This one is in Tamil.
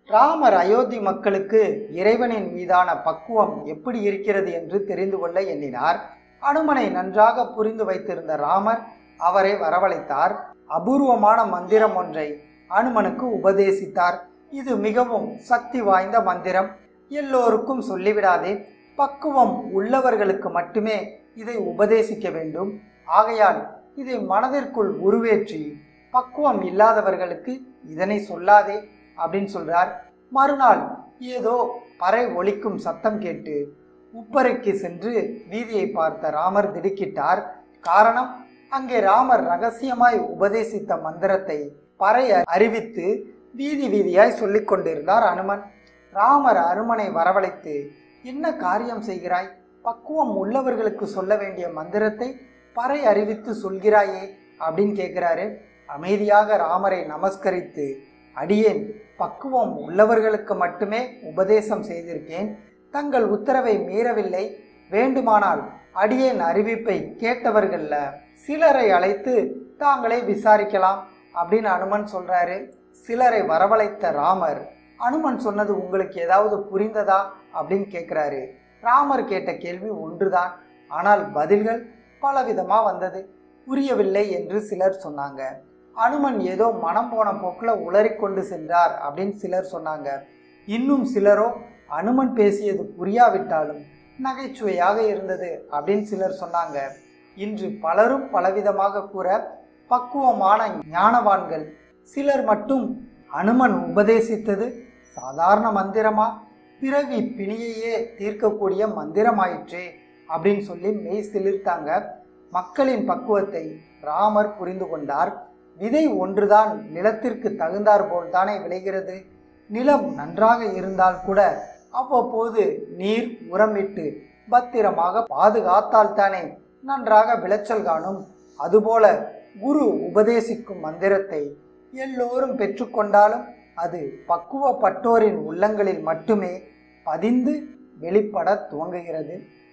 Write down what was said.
ராமர் அயோத்தி மக்களுக்கு இறைவனின் மீதான பக்குவம் எப்படி இருக்கிறது என்று தெரிந்து கொள்ள எண்ணினார் அனுமனை நன்றாக புரிந்து வைத்திருந்த ராமர் அவரை வரவழைத்தார் அபூர்வமான மந்திரம் ஒன்றை அனுமனுக்கு உபதேசித்தார் இது மிகவும் சக்தி வாய்ந்த மந்திரம் எல்லோருக்கும் சொல்லிவிடாதே பக்குவம் உள்ளவர்களுக்கு மட்டுமே இதை உபதேசிக்க வேண்டும் ஆகையால் இதை மனதிற்குள் உருவேற்றி பக்குவம் இல்லாதவர்களுக்கு இதனை சொல்லாதே அப்படின்னு சொல்றார் மறுநாள் ஏதோ பறை ஒலிக்கும் சத்தம் கேட்டு உப்பரைக்கு சென்று வீதியை பார்த்த ராமர் திடுக்கிட்டார் காரணம் அங்கே ராமர் ரகசியமாய் உபதேசித்த மந்திரத்தை பறை அறிவித்து வீதி வீதியாய் சொல்லிக் கொண்டிருந்தார் அனுமன் ராமர் அனுமனை வரவழைத்து என்ன காரியம் செய்கிறாய் பக்குவம் உள்ளவர்களுக்கு சொல்ல வேண்டிய மந்திரத்தை பறை அறிவித்து சொல்கிறாயே அப்படின்னு கேட்கிறாரு அமைதியாக ராமரை நமஸ்கரித்து அடியேன் பக்குவம் உள்ளவர்களுக்கு மட்டுமே உபதேசம் செய்திருக்கேன் தங்கள் உத்தரவை மீறவில்லை வேண்டுமானால் அடியேன் அறிவிப்பை கேட்டவர்கள்ல சிலரை அழைத்து தாங்களே விசாரிக்கலாம் அப்படின்னு அனுமன் சொல்றாரு சிலரை வரவழைத்த ராமர் அனுமன் சொன்னது உங்களுக்கு ஏதாவது புரிந்ததா அப்படின்னு கேட்குறாரு ராமர் கேட்ட கேள்வி ஒன்றுதான் ஆனால் பதில்கள் பலவிதமாக வந்தது புரியவில்லை என்று சிலர் சொன்னாங்க அனுமன் ஏதோ மனம் போன போக்கில் உளறிக்கொண்டு சென்றார் அப்படின்னு சிலர் சொன்னாங்க இன்னும் சிலரோ அனுமன் பேசியது புரியாவிட்டாலும் நகைச்சுவையாக இருந்தது அப்படின்னு சிலர் சொன்னாங்க இன்று பலரும் பலவிதமாக கூற பக்குவமான ஞானவான்கள் சிலர் மட்டும் அனுமன் உபதேசித்தது சாதாரண மந்திரமா பிறவி பிணியையே தீர்க்கக்கூடிய மந்திரமாயிற்றே அப்படின்னு சொல்லி மெய் சிலிர்த்தாங்க மக்களின் பக்குவத்தை ராமர் புரிந்து கொண்டார் விதை ஒன்றுதான் நிலத்திற்கு தகுந்தாற் போல் தானே விளைகிறது நிலம் நன்றாக இருந்தால் கூட அவ்வப்போது நீர் உரமிட்டு பத்திரமாக பாதுகாத்தால் தானே நன்றாக விளைச்சல் காணும் அதுபோல குரு உபதேசிக்கும் மந்திரத்தை எல்லோரும் பெற்றுக்கொண்டாலும் அது பக்குவப்பட்டோரின் உள்ளங்களில் மட்டுமே பதிந்து வெளிப்பட துவங்குகிறது